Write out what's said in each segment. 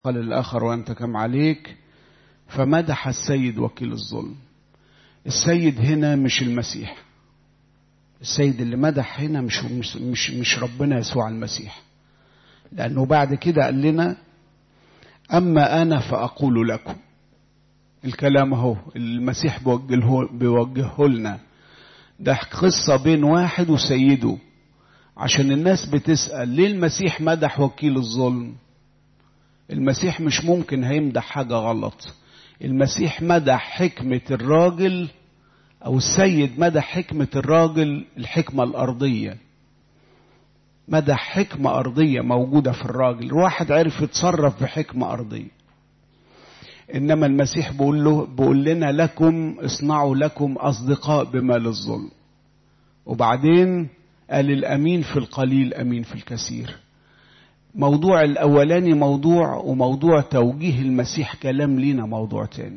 قال الآخر وأنت كم عليك فمدح السيد وكيل الظلم السيد هنا مش المسيح السيد اللي مدح هنا مش مش مش, مش ربنا يسوع المسيح لأنه بعد كده قال لنا أما أنا فأقول لكم الكلام اهو المسيح بيوجهه, بيوجهه لنا ده قصة بين واحد وسيده عشان الناس بتسأل ليه المسيح مدح وكيل الظلم المسيح مش ممكن هيمدح حاجة غلط المسيح مدح حكمة الراجل أو السيد مدح حكمة الراجل الحكمة الأرضية مدح حكمة أرضية موجودة في الراجل الواحد عرف يتصرف بحكمة أرضية إنما المسيح بيقول, له بيقول لنا لكم اصنعوا لكم أصدقاء بمال الظلم وبعدين قال الأمين في القليل أمين في الكثير موضوع الأولاني موضوع وموضوع توجيه المسيح كلام لينا موضوع تاني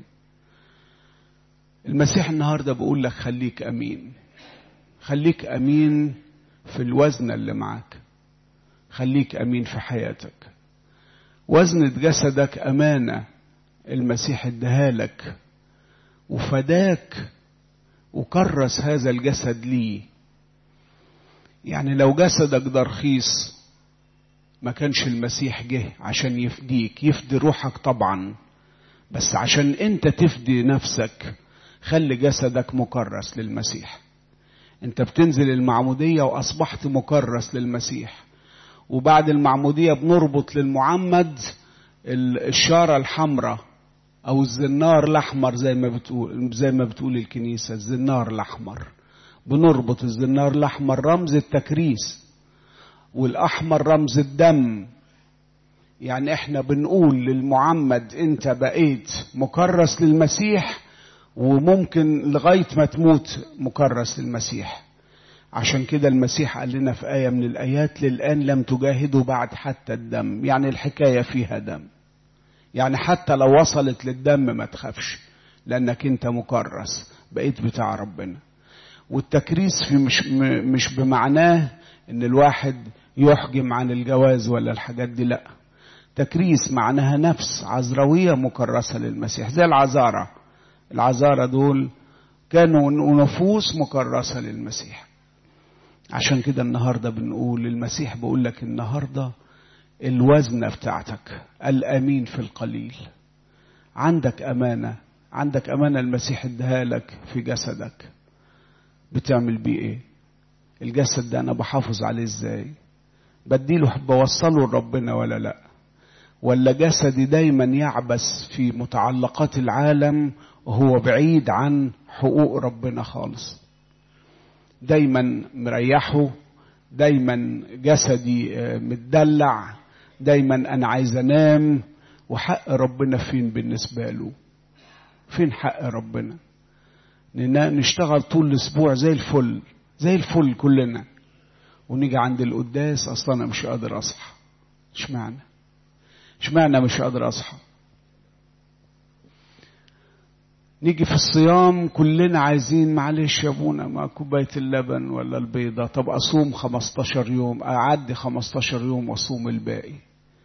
المسيح النهاردة بيقول لك خليك أمين خليك أمين في الوزن اللي معاك خليك أمين في حياتك وزنة جسدك أمانة المسيح اداها لك وفداك وكرس هذا الجسد ليه يعني لو جسدك ده رخيص ما كانش المسيح جه عشان يفديك يفدي روحك طبعا بس عشان انت تفدي نفسك خلي جسدك مكرس للمسيح انت بتنزل المعمودية واصبحت مكرس للمسيح وبعد المعمودية بنربط للمعمد الشارة الحمراء او الزنار الاحمر زي ما بتقول زي ما بتقول الكنيسة الزنار الاحمر بنربط الزنار الاحمر رمز التكريس والاحمر رمز الدم يعني احنا بنقول للمعمد انت بقيت مكرس للمسيح وممكن لغايه ما تموت مكرس للمسيح عشان كده المسيح قال لنا في ايه من الايات للان لم تجاهدوا بعد حتى الدم يعني الحكايه فيها دم يعني حتى لو وصلت للدم ما تخافش لانك انت مكرس بقيت بتاع ربنا والتكريس في مش مش بمعناه ان الواحد يحجم عن الجواز ولا الحاجات دي لا تكريس معناها نفس عذراويه مكرسه للمسيح زي العذاره العذاره دول كانوا نفوس مكرسه للمسيح عشان كده النهارده بنقول المسيح بيقول لك النهارده الوزنه بتاعتك الامين في القليل عندك امانه عندك امانه المسيح اداها لك في جسدك بتعمل بيه ايه الجسد ده انا بحافظ عليه ازاي بديله بوصله لربنا ولا لا ولا جسدي دايما يعبس في متعلقات العالم وهو بعيد عن حقوق ربنا خالص دايما مريحه دايما جسدي متدلع دايما انا عايز انام وحق ربنا فين بالنسبه له فين حق ربنا نشتغل طول الاسبوع زي الفل زي الفل كلنا ونيجي عند القداس اصلا انا مش قادر اصحى اشمعنى اشمعنى مش قادر اصحى نيجي في الصيام كلنا عايزين معلش يا ابونا ما كوبايه اللبن ولا البيضه طب اصوم 15 يوم اعدي 15 يوم واصوم الباقي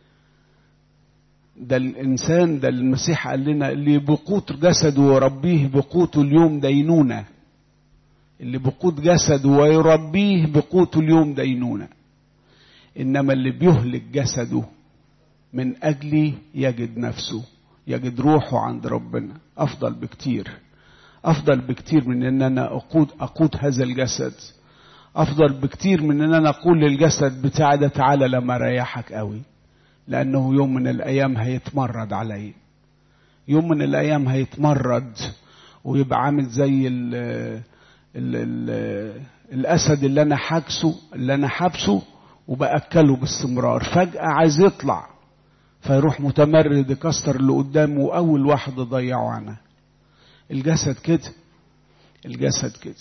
ده الانسان ده المسيح قال لنا اللي بقوت جسده وربيه بقوت اليوم دينونه اللي بقوت جسده ويربيه بقوت اليوم دينونه انما اللي بيهلك جسده من اجلي يجد نفسه يجد روحه عند ربنا افضل بكتير افضل بكتير من ان انا اقود اقود هذا الجسد افضل بكتير من ان انا اقول للجسد بتاعي ده تعالى لما اريحك قوي لانه يوم من الايام هيتمرد علي يوم من الايام هيتمرد ويبقى عامل زي ال ال ال الاسد اللي انا حاجسه اللي انا حابسه وباكله باستمرار فجاه عايز يطلع فيروح متمرد يكسر اللي قدامه واول واحد يضيعه عنه الجسد كده الجسد كده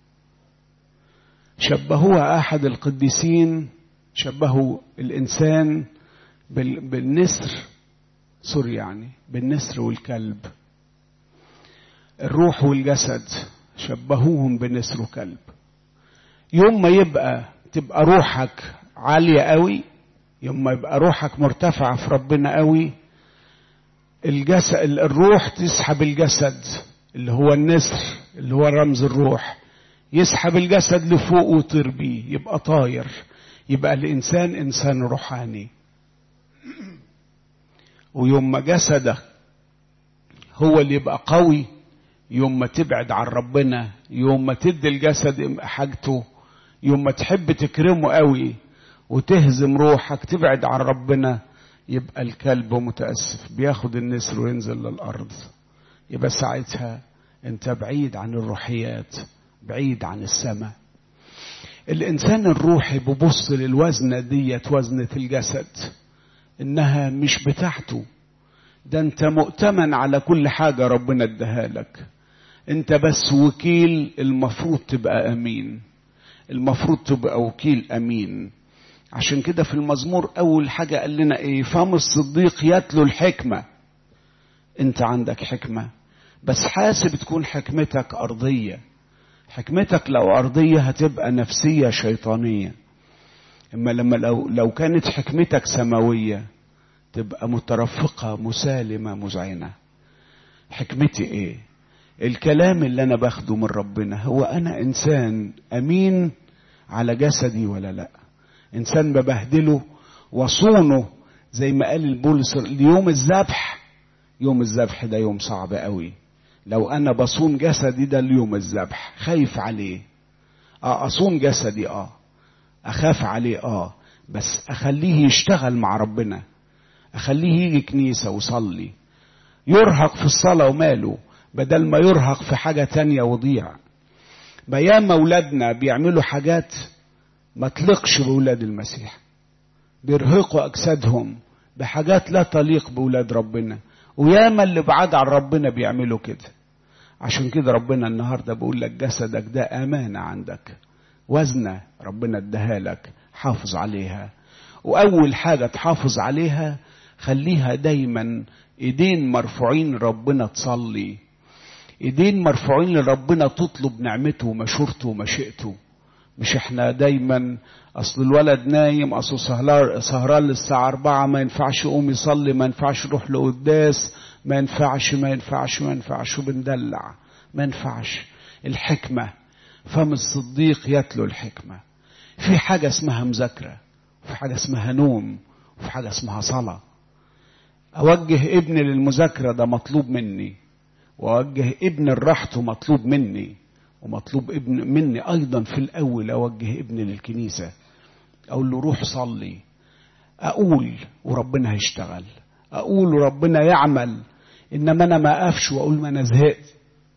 شبهوها احد القديسين شبهوا الانسان بالنسر سوري يعني بالنسر والكلب الروح والجسد شبهوهم بنسر وكلب يوم ما يبقى تبقى روحك عالية قوي يوم ما يبقى روحك مرتفعة في ربنا قوي الجسد الروح تسحب الجسد اللي هو النسر اللي هو رمز الروح يسحب الجسد لفوق ويطير بيه يبقى طاير يبقى الانسان انسان روحاني ويوم ما جسده هو اللي يبقى قوي يوم ما تبعد عن ربنا يوم ما تدي الجسد حاجته يوم ما تحب تكرمه قوي وتهزم روحك تبعد عن ربنا يبقى الكلب متأسف بياخد النسر وينزل للأرض يبقى ساعتها انت بعيد عن الروحيات بعيد عن السماء الإنسان الروحي ببص للوزنة ديت وزنة الجسد إنها مش بتاعته ده أنت مؤتمن على كل حاجة ربنا اداها لك أنت بس وكيل المفروض تبقى أمين المفروض تبقى وكيل أمين عشان كده في المزمور أول حاجة قال لنا إيه فم الصديق يتلو الحكمة أنت عندك حكمة بس حاسب تكون حكمتك أرضية حكمتك لو أرضية هتبقى نفسية شيطانية إما لما لو, لو كانت حكمتك سماوية تبقى مترفقة مسالمة مذعنة حكمتي إيه الكلام اللي أنا باخده من ربنا هو أنا إنسان أمين على جسدي ولا لأ إنسان ببهدله وصونه زي ما قال البولس اليوم الذبح يوم الذبح ده يوم صعب قوي لو انا بصون جسدي ده اليوم الذبح خايف عليه اه اصون جسدي اه اخاف عليه اه بس اخليه يشتغل مع ربنا اخليه يجي كنيسة وصلي يرهق في الصلاة وماله بدل ما يرهق في حاجة تانية وضيع بياما اولادنا بيعملوا حاجات ما تلقش بولاد المسيح بيرهقوا اجسادهم بحاجات لا تليق بولاد ربنا وياما اللي بعاد عن ربنا بيعملوا كده عشان كده ربنا النهارده بيقول لك جسدك ده امانه عندك وزنه ربنا اداها لك حافظ عليها واول حاجه تحافظ عليها خليها دايما ايدين مرفوعين ربنا تصلي ايدين مرفوعين لربنا تطلب نعمته ومشورته ومشيئته مش احنا دايما اصل الولد نايم اصل سهران للساعة أربعة ما ينفعش يقوم يصلي ما ينفعش يروح لقداس ما ينفعش ما ينفعش ما ينفعش وبندلع ما ينفعش الحكمة فم الصديق يتلو الحكمة في حاجة اسمها مذاكرة وفي حاجة اسمها نوم وفي حاجة اسمها صلاة أوجه ابني للمذاكرة ده مطلوب مني وأوجه ابن لراحته مطلوب مني ومطلوب ابن مني ايضا في الاول اوجه ابني للكنيسه اقول له روح صلي اقول وربنا هيشتغل اقول وربنا يعمل انما انا ما اقفش واقول ما انا زهقت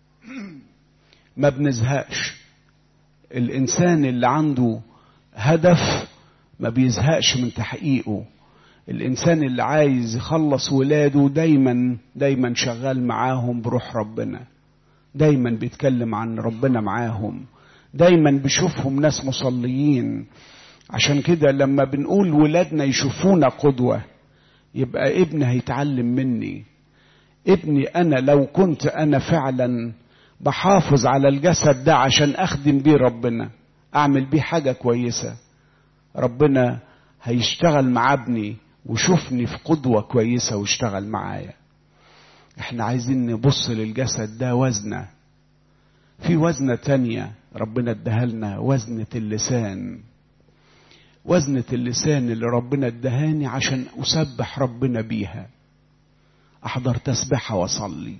ما بنزهقش الانسان اللي عنده هدف ما بيزهقش من تحقيقه الانسان اللي عايز يخلص ولاده دايما دايما شغال معاهم بروح ربنا دايما بيتكلم عن ربنا معاهم دايما بيشوفهم ناس مصليين عشان كده لما بنقول ولادنا يشوفونا قدوة يبقى ابني هيتعلم مني ابني انا لو كنت انا فعلا بحافظ على الجسد ده عشان اخدم بيه ربنا اعمل بيه حاجة كويسة ربنا هيشتغل مع ابني وشوفني في قدوة كويسة واشتغل معايا احنا عايزين نبص للجسد ده وزنة في وزنة تانية ربنا اداها لنا وزنة اللسان وزنة اللسان اللي ربنا ادهاني عشان اسبح ربنا بيها احضر تسبحة واصلي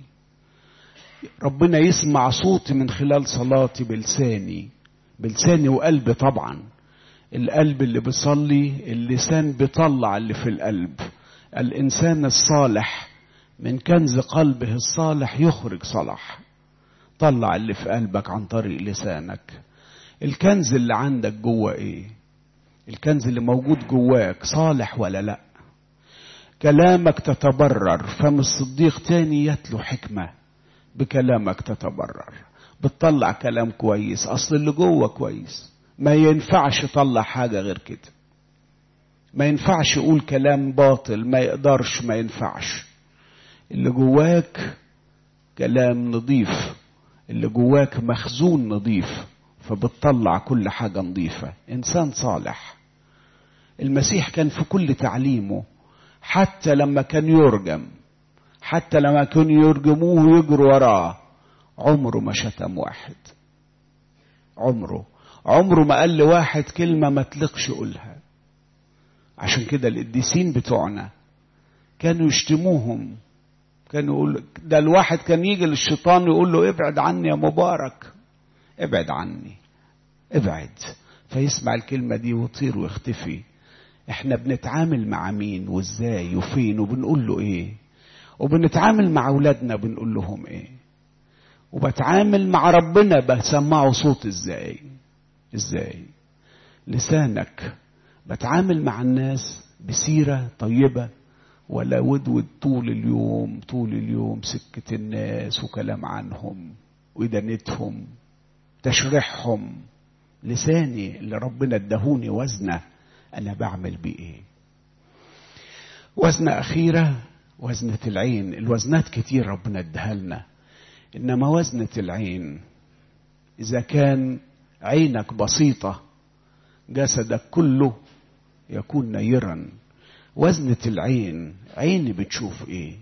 ربنا يسمع صوتي من خلال صلاتي بلساني بلساني وقلبي طبعا القلب اللي بيصلي اللسان بيطلع اللي في القلب الانسان الصالح من كنز قلبه الصالح يخرج صلاح طلع اللي في قلبك عن طريق لسانك الكنز اللي عندك جوه ايه الكنز اللي موجود جواك صالح ولا لا كلامك تتبرر فم الصديق تاني يتلو حكمة بكلامك تتبرر بتطلع كلام كويس اصل اللي جوه كويس ما ينفعش يطلع حاجة غير كده ما ينفعش يقول كلام باطل ما يقدرش ما ينفعش اللي جواك كلام نظيف اللي جواك مخزون نظيف فبتطلع كل حاجة نظيفة إنسان صالح المسيح كان في كل تعليمه حتى لما كان يرجم حتى لما كانوا يرجموه ويجروا وراه عمره ما شتم واحد عمره عمره ما قال لواحد كلمة ما تلقش يقولها عشان كده القديسين بتوعنا كانوا يشتموهم كانوا يقول ده الواحد كان يجي للشيطان يقول له ابعد عني يا مبارك ابعد عني ابعد فيسمع الكلمة دي ويطير ويختفي احنا بنتعامل مع مين وازاي وفين وبنقول له ايه وبنتعامل مع اولادنا بنقول لهم ايه وبتعامل مع ربنا بسمعه صوت ازاي ازاي لسانك بتعامل مع الناس بسيرة طيبة ولا ودود طول اليوم طول اليوم سكة الناس وكلام عنهم وإدانتهم تشريحهم لساني اللي ربنا ادهوني وزنه أنا بعمل بيه إيه وزنة أخيرة وزنة العين الوزنات كتير ربنا ادها لنا إنما وزنة العين إذا كان عينك بسيطة جسدك كله يكون نيرا وزنة العين عيني بتشوف ايه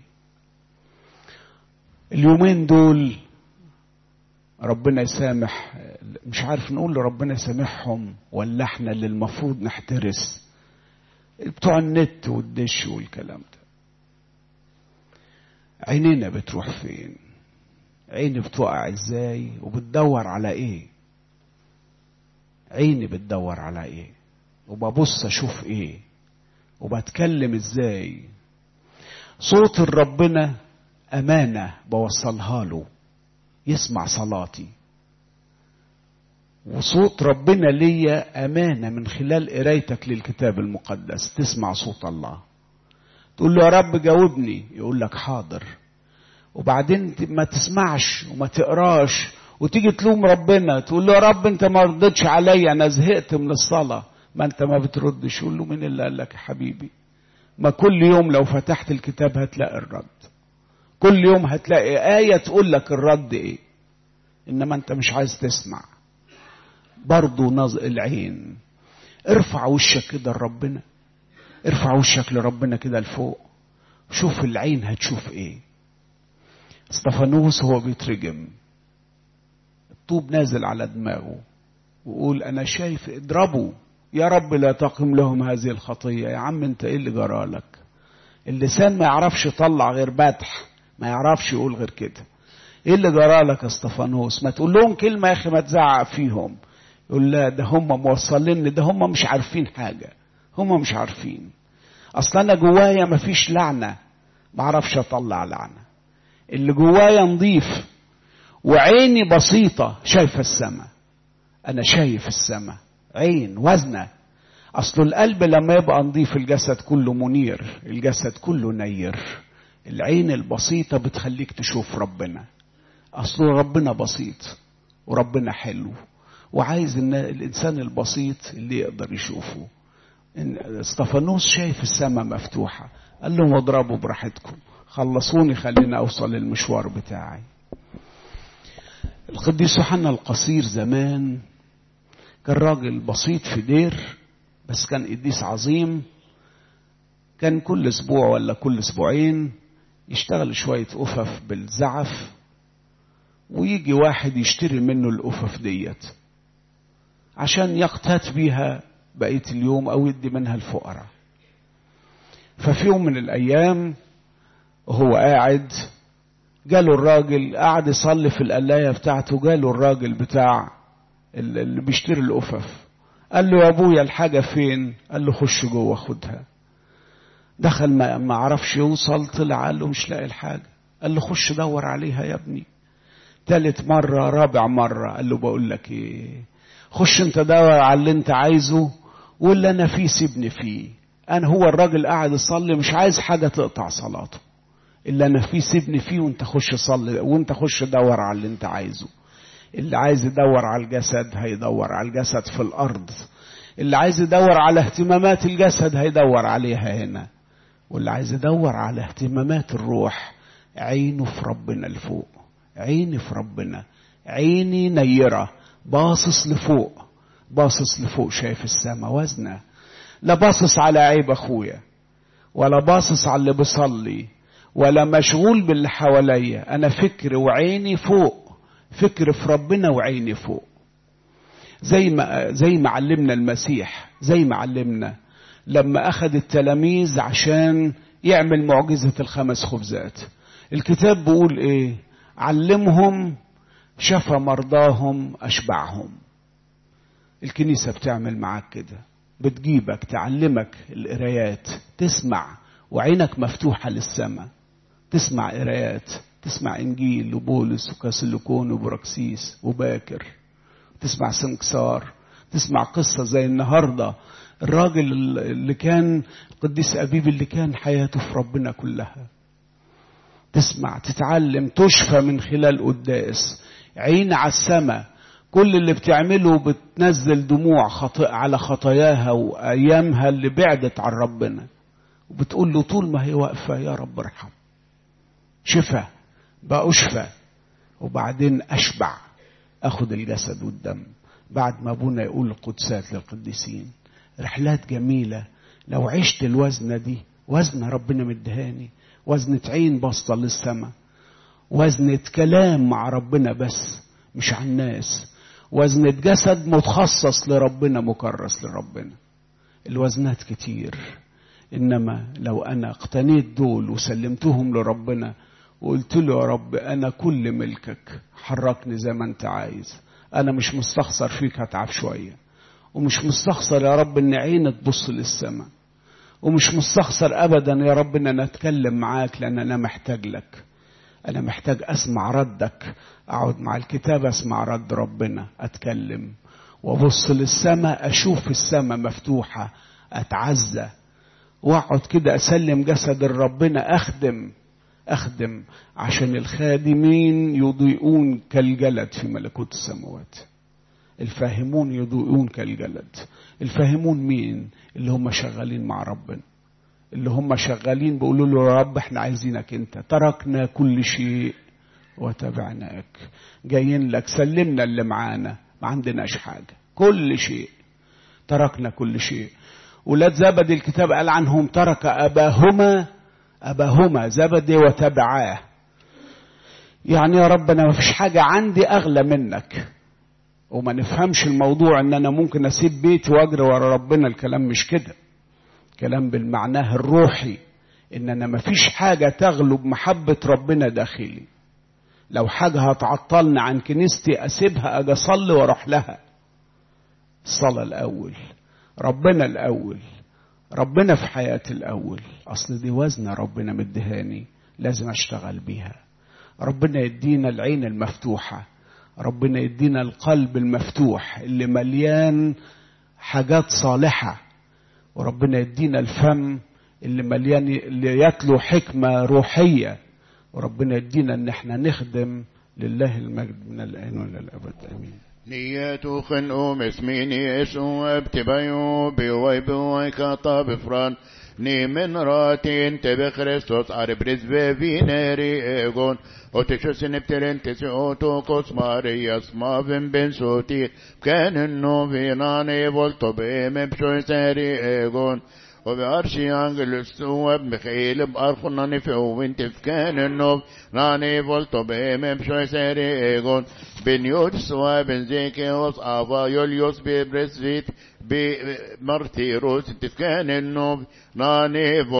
اليومين دول ربنا يسامح مش عارف نقول ربنا يسامحهم ولا احنا اللي المفروض نحترس بتوع النت والدش والكلام ده عينينا بتروح فين عيني بتوقع ازاي وبتدور على ايه عيني بتدور على ايه وببص اشوف ايه وبتكلم ازاي صوت ربنا امانه بوصلها له يسمع صلاتي وصوت ربنا ليا امانه من خلال قرايتك للكتاب المقدس تسمع صوت الله تقول له يا رب جاوبني يقول لك حاضر وبعدين ما تسمعش وما تقراش وتيجي تلوم ربنا تقول له يا رب انت ما رضيتش عليا انا زهقت من الصلاه ما انت ما بتردش يقول له مين اللي قال لك يا حبيبي ما كل يوم لو فتحت الكتاب هتلاقي الرد كل يوم هتلاقي آية تقول لك الرد ايه انما انت مش عايز تسمع برضو نظ العين ارفع وشك كده لربنا ارفع وشك لربنا كده لفوق شوف العين هتشوف ايه استفانوس هو بيترجم الطوب نازل على دماغه ويقول انا شايف اضربه يا رب لا تقم لهم هذه الخطية يا عم انت ايه اللي جرالك اللسان ما يعرفش يطلع غير بتح ما يعرفش يقول غير كده ايه اللي جرالك يا استفانوس ما تقول لهم كلمة يا اخي ما تزعق فيهم يقول لا ده هم موصلين ده هم مش عارفين حاجة هم مش عارفين اصلا انا جوايا ما فيش لعنة ما اعرفش اطلع لعنة اللي جوايا نظيف وعيني بسيطة شايفة السماء انا شايف السماء عين وزنة أصل القلب لما يبقى نظيف الجسد كله منير الجسد كله نير العين البسيطة بتخليك تشوف ربنا أصل ربنا بسيط وربنا حلو وعايز إن الإنسان البسيط اللي يقدر يشوفه استفانوس شايف السماء مفتوحة قال لهم اضربوا براحتكم خلصوني خليني أوصل المشوار بتاعي القديس يوحنا القصير زمان كان راجل بسيط في دير بس كان قديس عظيم كان كل اسبوع ولا كل اسبوعين يشتغل شوية أفف بالزعف ويجي واحد يشتري منه الأفف ديت عشان يقتات بيها بقية اليوم أو يدي منها الفقراء ففي يوم من الأيام وهو قاعد جاله الراجل قاعد يصلي في القلاية بتاعته جاله الراجل بتاع اللي بيشتري الأفف قال له يا ابويا الحاجة فين قال له خش جوه خدها دخل ما, ما عرفش يوصل طلع قال له مش لاقي الحاجة قال له خش دور عليها يا ابني تالت مرة رابع مرة قال له بقول لك ايه خش انت دور على اللي انت عايزه واللي انا فيه سيبني فيه انا هو الراجل قاعد يصلي مش عايز حاجة تقطع صلاته اللي انا فيه سيبني فيه وانت خش صلي وانت خش دور على اللي انت عايزه اللي عايز يدور على الجسد هيدور على الجسد في الارض اللي عايز يدور على اهتمامات الجسد هيدور عليها هنا واللي عايز يدور على اهتمامات الروح عينه في ربنا لفوق عيني في ربنا عيني نيرة باصص لفوق باصص لفوق شايف السماء وزنة لا باصص على عيب اخويا ولا باصص على اللي بيصلي ولا مشغول باللي حواليا انا فكر وعيني فوق فكر في ربنا وعيني فوق زي ما زي ما علمنا المسيح زي ما علمنا لما اخذ التلاميذ عشان يعمل معجزة الخمس خبزات الكتاب بيقول ايه علمهم شفى مرضاهم اشبعهم الكنيسة بتعمل معاك كده بتجيبك تعلمك القرايات تسمع وعينك مفتوحة للسماء تسمع قرايات تسمع انجيل وبولس وكاسلكون وبراكسيس وباكر تسمع سنكسار تسمع قصة زي النهاردة الراجل اللي كان القديس أبيب اللي كان حياته في ربنا كلها تسمع تتعلم تشفى من خلال قداس عين على السماء كل اللي بتعمله بتنزل دموع خطئ على خطاياها وأيامها اللي بعدت عن ربنا وبتقول له طول ما هي واقفة يا رب ارحم شفى بأشفى وبعدين أشبع أخد الجسد والدم بعد ما أبونا يقول القدسات للقديسين رحلات جميلة لو عشت الوزنة دي وزنة ربنا مدهاني وزنة عين باصة للسماء وزنة كلام مع ربنا بس مش عن الناس وزنة جسد متخصص لربنا مكرس لربنا الوزنات كتير إنما لو أنا اقتنيت دول وسلمتهم لربنا وقلت له يا رب أنا كل ملكك حركني زي ما أنت عايز أنا مش مستخسر فيك هتعب شوية ومش مستخسر يا رب إن عيني تبص للسماء ومش مستخسر أبدا يا رب إن أنا أتكلم معاك لأن أنا محتاج لك أنا محتاج أسمع ردك أقعد مع الكتاب أسمع رد ربنا أتكلم وأبص للسماء أشوف السماء مفتوحة أتعزى وأقعد كده أسلم جسد ربنا أخدم أخدم عشان الخادمين يضيئون كالجلد في ملكوت السماوات الفاهمون يضيئون كالجلد الفاهمون مين اللي هم شغالين مع ربنا اللي هم شغالين بيقولوا له يا رب احنا عايزينك انت تركنا كل شيء وتبعناك جايين لك سلمنا اللي معانا ما عندناش حاجة كل شيء تركنا كل شيء ولاد زبد الكتاب قال عنهم ترك أباهما أباهما زبدي وتبعاه يعني يا رب أنا ما فيش حاجة عندي أغلى منك وما نفهمش الموضوع ان انا ممكن اسيب بيتي واجري ورا ربنا الكلام مش كده كلام بالمعناه الروحي ان انا ما فيش حاجة تغلب محبة ربنا داخلي لو حاجة هتعطلني عن كنيستي اسيبها اجي اصلي واروح لها الصلاة الاول ربنا الاول ربنا في حياتي الاول اصل دي وزنة ربنا مدهاني لازم اشتغل بيها ربنا يدينا العين المفتوحه ربنا يدينا القلب المفتوح اللي مليان حاجات صالحة وربنا يدينا الفم اللي مليان اللي يتلو حكمة روحية وربنا يدينا ان احنا نخدم لله المجد من الآن والى الأبد آمين نيتو خنقوم اسميني يسوع ابتبايو بيوي بيوي كاطا بفران ni men ratin tebe Christos are brisbe vineri egon وتشوس نبتلن تسعوتو كوس مارياس ما فين بن سوتي كان النو في ناني بولتو بيم بشوي ساري ايغون وبأرشي أنجلس وبمخيل بأرخنا نفعو وانت في كان النوب ناني بولتو بيم بشوي ساري ايغون بن يودس وبن زيكي وصعفا يوليوس ببرسفيت بمرتيروس تفكان النوب ناني